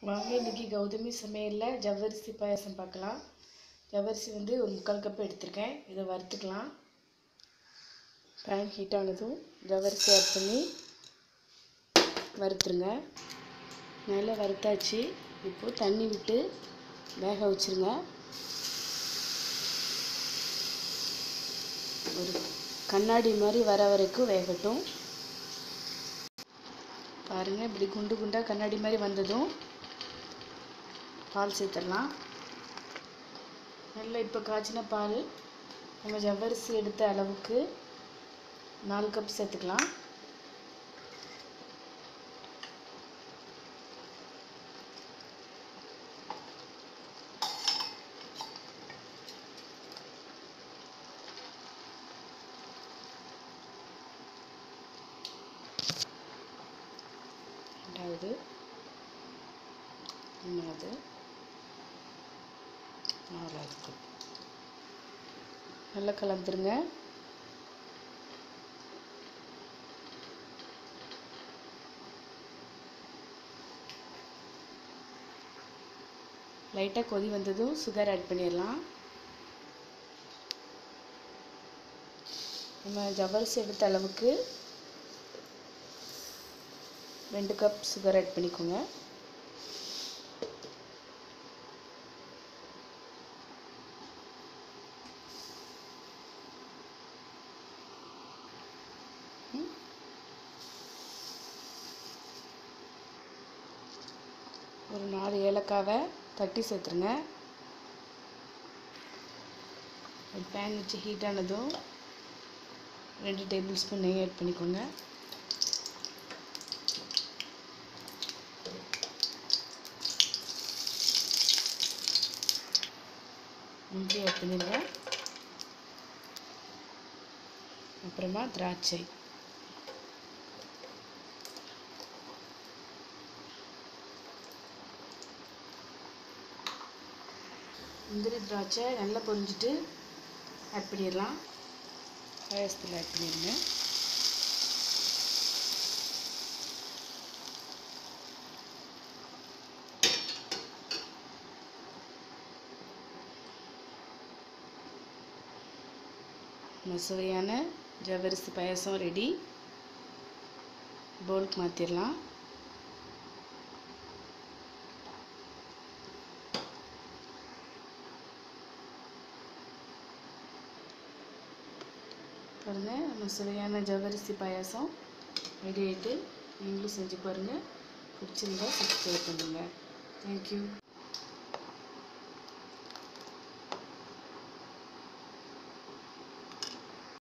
வாங்க இன்னைக்கு கௌதமி சமையலில் ஜவ்வரிசி பாயாசம் பார்க்கலாம் ஜவ்வரிசி வந்து ஒரு முக்கால் கப் எடுத்திருக்கேன் இதை வறுத்துக்கலாம் பேன் ஹீட் ஆனதும் ஜவ்வரிசி ஆட் பண்ணி வறுத்துருங்க நல்லா வறுத்தாச்சு இப்போது தண்ணி விட்டு வேக வச்சுருங்க ஒரு கண்ணாடி மாதிரி வர வரைக்கும் வேகட்டும் பாருங்கள் இப்படி குண்டு குண்டாக கண்ணாடி மாதிரி வந்ததும் பால் சேர்த்துடலாம் நல்லா இப்போ காய்ச்சின பால் நம்ம ஜவ்வரிசி எடுத்த அளவுக்கு நாலு கப் சேர்த்துக்கலாம் ரெண்டாவது மூணாவது நாலாவது கப் நல்லா கலந்துருங்க லைட்டாக கொதி வந்ததும் சுகர் ஆட் பண்ணிடலாம் நம்ம ஜவ்வரிசி எடுத்த அளவுக்கு ரெண்டு கப் சுகர் ஆட் பண்ணிக்கோங்க ம். ஒரு நாலு ஏலக்காவை தட்டி சேர்த்துருங்க ஒரு பேன் வச்சு ஹீட் ஆனதும் ரெண்டு டேபிள் ஸ்பூன் நெய் ஆட் பண்ணிக்கோங்க முந்திரி ஆட் பண்ணிடுங்க அப்புறமா திராட்சை முந்திரி திராட்சை நல்லா பொரிஞ்சிட்டு ஆட் பண்ணிடலாம் பாயசத்தில் ஆட் பண்ணிடுங்க நம்ம சுவையான ஜவ்வரிசி பாயாசம் ரெடி பவுலுக்கு மாற்றிடலாம் பாருங்கள் நம்ம சுவையான ஜவ்வரிசி பாயாசம் ரெடி ஆகிட்டு நீங்களும் செஞ்சு பாருங்கள் பிடிச்சிருந்தா சப்ஸ்கிரைப் பண்ணுங்கள் தேங்க்யூ